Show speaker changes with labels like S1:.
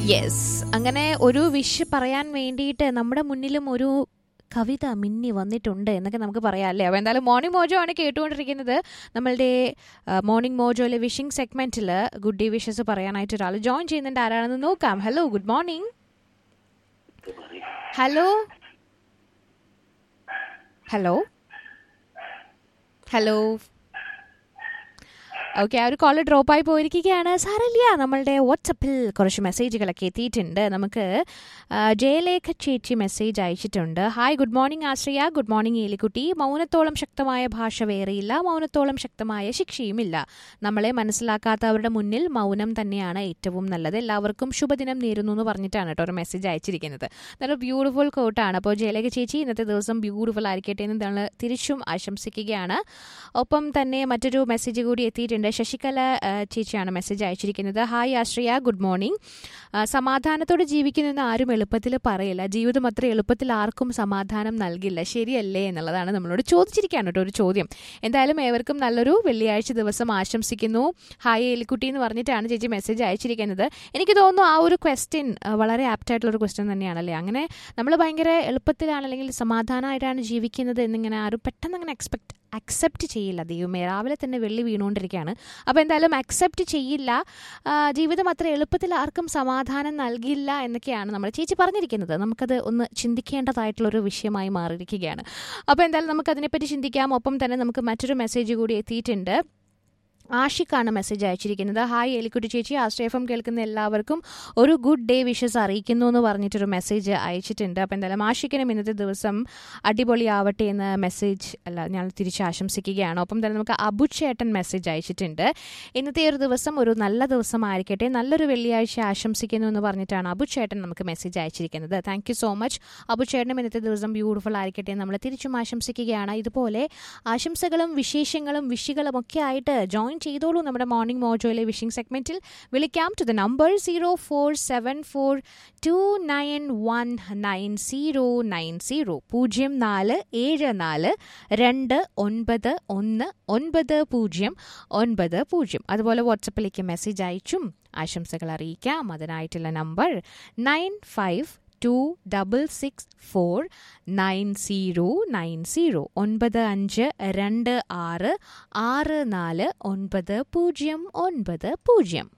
S1: yes അങ്ങനെ ഒരു wish പറയാൻ വേണ്ടിയിട്ട് നമ്മുടെ മുന്നിലും ഒരു കവിത മിന്നി വന്നിട്ടുണ്ട് എന്നൊക്കെ നമുക്ക് പറയാം അല്ലേ അപ്പോൾ എന്തായാലും മോർണിംഗ് മോജോ ആണ് കേട്ടുകൊണ്ടിരിക്കുന്നത് നമ്മളുടെ മോർണിംഗ് മോജോയിലെ വിഷിംഗ് സെഗ്മെന്റിൽ ഗുഡ് ഡേ വിഷസ് പറയാനായിട്ട് ഒരാൾ ജോയിൻ ചെയ്യുന്നുണ്ട് ആരാണെന്ന് നോക്കാം hello good morning hello hello hello okay ആ ഒരു കോൾ ഡ്രോപ്പ് ആയി പോയിരിക്കുകയാണ് സാരല്ല നമ്മളുടെ വാട്സപ്പിൽ കുറച്ച് മെസ്സേജുകളൊക്കെ എത്തിയിട്ടുണ്ട് നമുക്ക് ആ, ജയലേഖ ചേച്ചി മെസ്സേജ് അയച്ചിട്ടുണ്ട് hi good morning Ashraya good morning Elikutty മൗനത്തോളം ശക്തമായ ഭാഷ വേറെയില്ല മൗനത്തോളം ശക്തമായ ശിക്ഷയുമില്ല നമ്മളെ മനസ്സിലാക്കാത്തവരുടെ മുന്നിൽ മൗനം തന്നെയാണ് ഏറ്റവും നല്ലത് എല്ലാവർക്കും ശുഭദിനം നേരുന്നു എന്ന് പറഞ്ഞിട്ടാണ് കേട്ടോ ഒരു മെസ്സേജ് അയച്ചിരിക്കുന്നത് നല്ല ബ്യൂട്ടിഫുൾ കോട്ടാണ് അപ്പോൾ ജയലേഖ ചേച്ചി ഇന്നത്തെ ദിവസം ബ്യൂട്ടിഫുൾ ആയിരിക്കട്ടെ എന്ന് നമ്മൾ തിരിച്ചും ആശംസിക്കുകയാണ് ഒപ്പം തന്നെ മറ്റൊരു മെസ്സേജ് കൂടി എത്തിയിട്ടുണ്ട് ശശികല ആ, ചേച്ചിയാണ് മെസ്സേജ് അയച്ചിരിക്കുന്നത് ഹായ് ആശ്രയ ഗുഡ് മോർണിംഗ് ആ, സമാധാനത്തോടെ ജീവിക്കുന്നെന്ന് ആരും എളുപ്പത്തിൽ പറയില്ല ജീവിതം അത്ര എളുപ്പത്തിൽ ആർക്കും സമാധാനം നൽകില്ല ശരിയല്ലേ എന്നുള്ളതാണ് നമ്മളോട് ചോദിച്ചിരിക്കുകയാണ് കേട്ടോ ഒരു ചോദ്യം എന്തായാലും ഏവർക്കും നല്ലൊരു വെള്ളിയാഴ്ച ദിവസം ആശംസിക്കുന്നു ഹായ് എലിക്കുട്ടി എന്ന് പറഞ്ഞിട്ടാണ് ചേച്ചി മെസ്സേജ് അയച്ചിരിക്കുന്നത് എനിക്ക് തോന്നുന്നു ആ ഒരു ക്വസ്റ്റ്യൻ വളരെ ആപ്റ്റ് ആയിട്ടുള്ള ഒരു ക്വസ്റ്റ്യൻ തന്നെയാണല്ലേ അങ്ങനെ നമ്മൾ ഭയങ്കര എളുപ്പത്തിലാണ് അല്ലെങ്കിൽ സമാധാനമായിട്ടാണ് ജീവിക്കുന്നത് എന്നിങ്ങനെ ആരും പെട്ടെന്ന് അങ്ങനെ എക്സ്പെക്ട് അക്സെപ്റ്റ് ചെയ്യില്ല ദൈവമേ രാവിലെ തന്നെ വെള്ളി വീണുകൊണ്ടിരിക്കുകയാണ് അപ്പോൾ എന്തായാലും അക്സെപ്റ്റ് ചെയ്യില്ല ആ, ജീവിതം അത്ര എളുപ്പത്തിൽ ആർക്കും സമാധാനം നൽകില്ല എന്നൊക്കെയാണ് നമ്മൾ ചേച്ചി പറഞ്ഞിരിക്കുന്നത് നമുക്കത് ഒന്ന് ചിന്തിക്കേണ്ടതായിട്ടുള്ളൊരു വിഷയമായി മാറിയിരിക്കുകയാണ് അപ്പോൾ എന്തായാലും നമുക്കതിനെപ്പറ്റി ചിന്തിക്കാം ഒപ്പം തന്നെ നമുക്ക് മറ്റൊരു മെസ്സേജ് കൂടി എത്തിയിട്ടുണ്ട് ആഷിക്കാണ് മെസ്സേജ് അയച്ചിരിക്കുന്നത് ഹായ് എലിക്കുട്ടി ചേച്ചി ആശ്രയഫം കേൾക്കുന്ന എല്ലാവർക്കും ഒരു ഗുഡ് ഡേ വിഷസ് അറിയിക്കുന്നു എന്ന് പറഞ്ഞിട്ടൊരു മെസ്സേജ് അയച്ചിട്ടുണ്ട് അപ്പോൾ എന്തായാലും ആഷിക്കിനും ഇന്നത്തെ ദിവസം അടിപൊളിയാവട്ടെ എന്ന് മെസ്സേജ് അല്ല ഞാൻ തിരിച്ച് ആശംസിക്കുകയാണ് ഒപ്പം തന്നെ നമുക്ക് അബു ചേട്ടൻ മെസ്സേജ് അയച്ചിട്ടുണ്ട് ഇന്നത്തെ ഒരു ദിവസം ഒരു നല്ല ദിവസമായിരിക്കട്ടെ നല്ലൊരു വെള്ളിയാഴ്ച ആശംസിക്കുന്നു എന്ന് പറഞ്ഞിട്ടാണ് അബു ചേട്ടൻ നമുക്ക് മെസ്സേജ് അയച്ചിരിക്കുന്നത് thank you so much Abu ചേട്ടനും ഇന്നത്തെ ദിവസം ബ്യൂട്ടിഫുൾ ആയിരിക്കട്ടെ എന്ന് നമ്മൾ തിരിച്ചും ആശംസിക്കുകയാണ് ഇതുപോലെ ആശംസകളും വിശേഷങ്ങളും വിഷികളും ഒക്കെ ആയിട്ട് ജോയിൻ ചെയ്തോളൂ നമ്മുടെ മോർണിംഗ് മോജോയിലെ വിഷിംഗ് സെഗ്മെന്റിൽ വിളിക്കാം to the number zero four seven four two nine one nine zero nine zero പൂജ്യം നാല് ഏഴ് നാല് രണ്ട് ഒൻപത് ഒന്ന് ഒൻപത് പൂജ്യം ഒൻപത് പൂജ്യം അതുപോലെ വാട്സപ്പിലേക്ക് മെസ്സേജ് അയച്ചും ആശംസകൾ അറിയിക്കാം അതിനായിട്ടുള്ള number nine five two double six four nine zero nine zero ഒൻപത് അഞ്ച് രണ്ട് ആറ് ആറ് നാല് ഒൻപത് പൂജ്യം ഒൻപത് പൂജ്യം